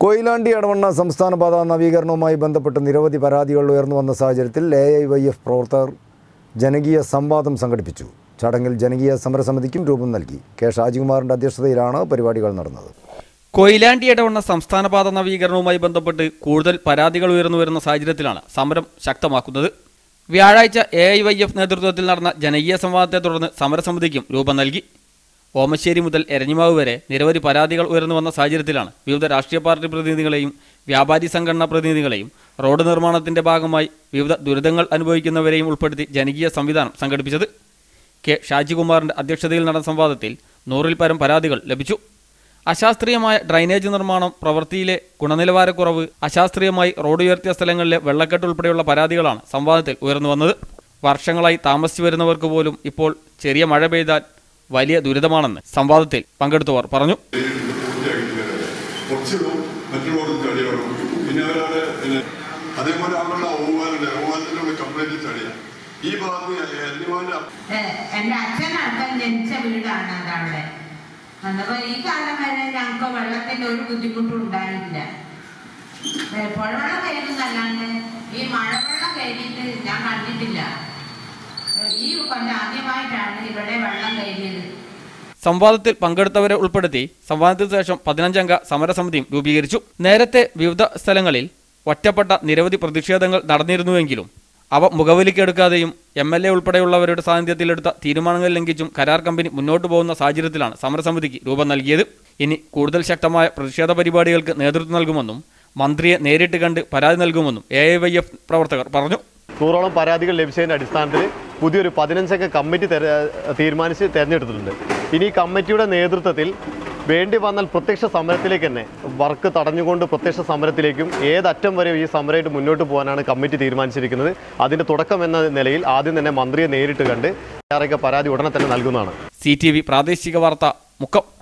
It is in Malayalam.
കൊയിലാണ്ടി ഇടവണ്ണ സംസ്ഥാന പാത നവീകരണവുമായി ബന്ധപ്പെട്ട് നിരവധി പരാതികൾ ഉയർന്നു വന്ന സാഹചര്യത്തിൽ എ ഐ വൈ എഫ് പ്രവർത്തകർ ജനകീയ സംവാദം സംഘടിപ്പിച്ചു ചടങ്ങിൽ ജനകീയ സമരസമിതിക്കും രൂപം നൽകി കെ ഷാജികുമാറിൻ്റെ അധ്യക്ഷതയിലാണ് പരിപാടികൾ നടന്നത് കൊയിലാണ്ടി ഇടവണ്ണ സംസ്ഥാന പാത നവീകരണവുമായി ബന്ധപ്പെട്ട് കൂടുതൽ പരാതികൾ ഉയർന്നു വരുന്ന സാഹചര്യത്തിലാണ് സമരം ശക്തമാക്കുന്നത് വ്യാഴാഴ്ച എ ഐ വൈ എഫ് നേതൃത്വത്തിൽ നടന്ന ജനകീയ സംവാദത്തെ തുടർന്ന് സമരസമിതിക്കും രൂപം നൽകി ഓമശ്ശേരി മുതൽ എരഞ്ഞിമാവ് വരെ നിരവധി പരാതികൾ ഉയർന്നു വന്ന സാഹചര്യത്തിലാണ് വിവിധ രാഷ്ട്രീയ പാർട്ടി പ്രതിനിധികളെയും വ്യാപാരി സംഘടനാ പ്രതിനിധികളെയും റോഡ് നിർമ്മാണത്തിന്റെ ഭാഗമായി വിവിധ ദുരിതങ്ങൾ അനുഭവിക്കുന്നവരെയും ഉൾപ്പെടുത്തി ജനകീയ സംവിധാനം സംഘടിപ്പിച്ചത് കെ ഷാജികുമാറിന്റെ അധ്യക്ഷതയിൽ നടന്ന സംവാദത്തിൽ നൂറിൽ പരം പരാതികൾ ലഭിച്ചു അശാസ്ത്രീയമായ ഡ്രൈനേജ് നിർമ്മാണം പ്രവൃത്തിയിലെ ഗുണനിലവാരക്കുറവ് അശാസ്ത്രീയമായി റോഡ് ഉയർത്തിയ സ്ഥലങ്ങളിലെ വെള്ളക്കെട്ട് ഉൾപ്പെടെയുള്ള പരാതികളാണ് സംവാദത്തിൽ ഉയർന്നു വന്നത് വർഷങ്ങളായി താമസിച്ചു വരുന്നവർക്ക് പോലും ഇപ്പോൾ ചെറിയ മഴ പെയ്താൽ വലിയ ദുരിതമാണെന്ന് സംവാദത്തിൽ പങ്കെടുത്തവർ പറഞ്ഞു കുറച്ചിടും മറ്റുള്ളവർക്ക് ചടിയിടും പിന്നെ അവരവിടെ പിന്നെ അതേപോലെ അവരുടെ ഓവാലുണ്ട് ഓവാലിന്റെ കംപ്ലൈന്റ് ചടിയ ഈ ഭാഗത്ത് എല്ലുമാന്റെ ഏ, എന്റെ അച്ഛനടക്കം ജനിച്ച വീടാണ് അതവിടെ അന്നപ്പോ ഈ കാലം വരെ ഞങ്ങൾക്ക് വെള്ളത്തിന്റെ ഒരു ബുദ്ധിമുട്ടും ഉണ്ടായില്ല ഏ, പുഴവെള്ളം കയറുന്നല്ലാണ്ട് ഈ മഴവെള്ളം കയറിയിട്ട് ഞാൻ കണ്ടിട്ടില്ല ഏ, ഈ കൊല്ലം ആദ്യമായിട്ടാണ് ഇവിടെ വെള്ളം കയറിയത് സംവാദത്തിൽ പങ്കെടുത്തവരെ ഉൾപ്പെടുത്തി സംവാദത്തിന് ശേഷം പതിനഞ്ചംഗ സമരസമിതിയും രൂപീകരിച്ചു നേരത്തെ വിവിധ സ്ഥലങ്ങളിൽ ഒറ്റപ്പെട്ട നിരവധി പ്രതിഷേധങ്ങൾ നടന്നിരുന്നുവെങ്കിലും അവ മുഖവിലിക്കെടുക്കാതെയും എം എൽ എ ഉൾപ്പെടെയുള്ളവരുടെ സാന്നിധ്യത്തിലെടുത്ത തീരുമാനങ്ങൾ ലംഘിച്ചും കരാർ കമ്പനി മുന്നോട്ടു പോകുന്ന സാഹചര്യത്തിലാണ് സമരസമിതിക്ക് രൂപം നൽകിയത് ഇനി കൂടുതൽ ശക്തമായ പ്രതിഷേധ പരിപാടികൾക്ക് നേതൃത്വം നൽകുമെന്നും മന്ത്രിയെ നേരിട്ട് കണ്ട് പരാതി നൽകുമെന്നും എ ഐ വൈ എഫ് പ്രവർത്തകർ പറഞ്ഞു നൂറോളം പരാതികൾ ലഭിച്ചതിൻ്റെ അടിസ്ഥാനത്തിൽ പുതിയൊരു പതിനഞ്ചംഗ കമ്മിറ്റി തെര തീരുമാനിച്ച് തിരഞ്ഞെടുത്തിട്ടുണ്ട് ഇനി ഈ കമ്മിറ്റിയുടെ നേതൃത്വത്തിൽ വേണ്ടി വന്നാൽ പ്രത്യക്ഷ സമരത്തിലേക്ക് തന്നെ വർക്ക് തടഞ്ഞുകൊണ്ട് പ്രത്യക്ഷ സമരത്തിലേക്കും ഏതറ്റം വരെ ഈ സമരമായിട്ട് മുന്നോട്ട് പോകാനാണ് കമ്മിറ്റി തീരുമാനിച്ചിരിക്കുന്നത് അതിൻ്റെ തുടക്കം എന്ന നിലയിൽ ആദ്യം തന്നെ മന്ത്രിയെ നേരിട്ട് കണ്ട് തയ്യാറാക്കിയ പരാതി ഉടനെ തന്നെ നൽകുന്നതാണ് സി ടി വി പ്രാദേശിക വാർത്ത മുക്കം